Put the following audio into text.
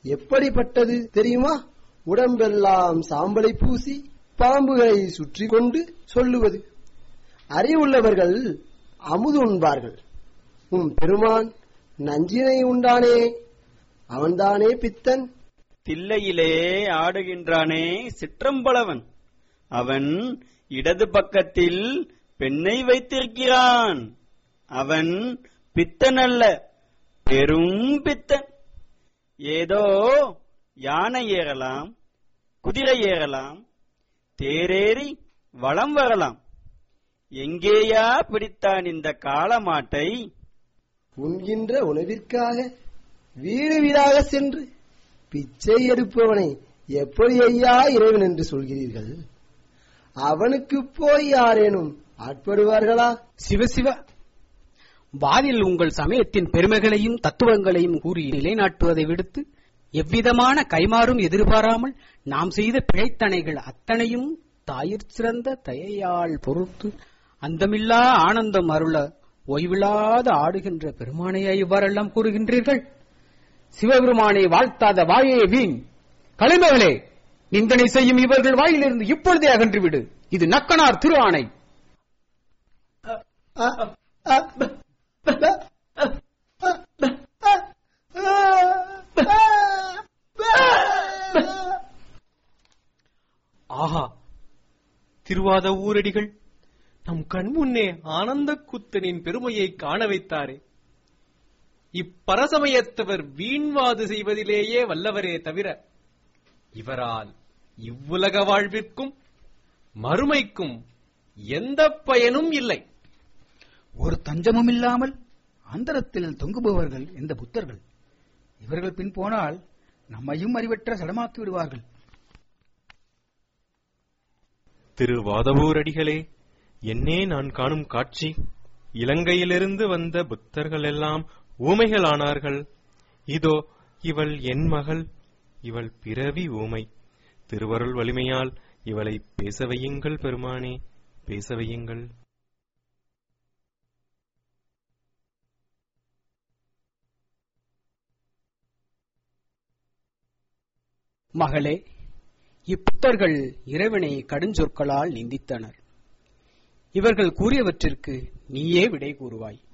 எப்படிப்பட்டது தெரியுமா உடம்பெல்லாம் சாம்பலை பூசி பாம்புகளை சுற்றி கொண்டு சொல்லுவது அறிவுள்ளவர்கள் அமுது உண்பார்கள் உம் பெருமான் நஞ்சினை உண்டானே அவன்தானே பித்தன் தில்லையிலே ஆடுகின்றானே சிற்றம்பலவன் அவன் இடது பக்கத்தில் பெண்ணை வைத்திருக்கிறான் அவன் பித்தன் அல்ல பெரும் பித்தன் ஏதோ யானை ஏறலாம் குதிரை ஏறலாம் தேரேறி வலம் வரலாம் எங்கேயா பிடித்தான் இந்த காளமாட்டை உண்கின்ற உணவிற்காக வீடு வீடாக சென்று பிச்சை எடுப்பவனை எப்படி ஐயா இறைவன் என்று சொல்கிறீர்கள் அவனுக்கு போய் யாரேனும் ஆட்படுவார்களா சிவசிவ வாதில் உங்கள் சமயத்தின் பெருமைகளையும் தத்துவங்களையும் கூறி நிலைநாட்டுவதை விடுத்து எவ்விதமான கைமாறும் எதிர்பாராமல் நாம் செய்த பிழைத்தனைகள் அத்தனையும் தாயிற் சிறந்த தயையால் பொறுத்து அந்தமில்லா ஆனந்தம் அருள ஓய்வில்லாத ஆடுகின்ற பெருமானையா இவ்வாறெல்லாம் கூறுகின்றீர்கள் சிவபெருமானை வாழ்த்தாத வாயே வீண் கலைமகளே நிந்தனை செய்யும் இவர்கள் வாயிலிருந்து இப்பொழுதே அகன்றுவிடு இது நக்கனார் திரு ஆணை அ, அ, ப, ப, ப, அ, அ, ப, அ, அ, ப, ப, ப. ஆஹா திருவாத ஊரடிகள் நம் கண்முன்னே ஆனந்த குத்தனின் பெருமையை காண வைத்தாரே இப்பரசமயத்தவர் வீண்வாது செய்வதிலேயே வல்லவரே தவிர இவரால் இவ்வுலக வாழ்விற்கும் மறுமைக்கும் எந்த பயனும் இல்லை ஒரு தஞ்சமும் இல்லாமல் அந்தரத்தில் தொங்குபவர்கள் இந்த புத்தர்கள் இவர்கள் பின் போனால் நம்மையும் அறிவற்ற சடமாக்கி விடுவார்கள் திரு வாதவூரடிகளே என்னே நான் காணும் காட்சி இலங்கையிலிருந்து வந்த புத்தர்கள் எல்லாம் ஊமைகளானார்கள் இதோ இவள் என் மகள் இவள் பிறவி ஊமை திருவருள் வலிமையால் இவளை பேச வையுங்கள் பெருமானே பேச வையுங்கள் மகளே இப்புத்தர்கள் இறைவனை கடுஞ்சொற்களால் நிந்தித்தனர் இவர்கள் கூறியவற்றிற்கு நீயே விடை கூறுவாய்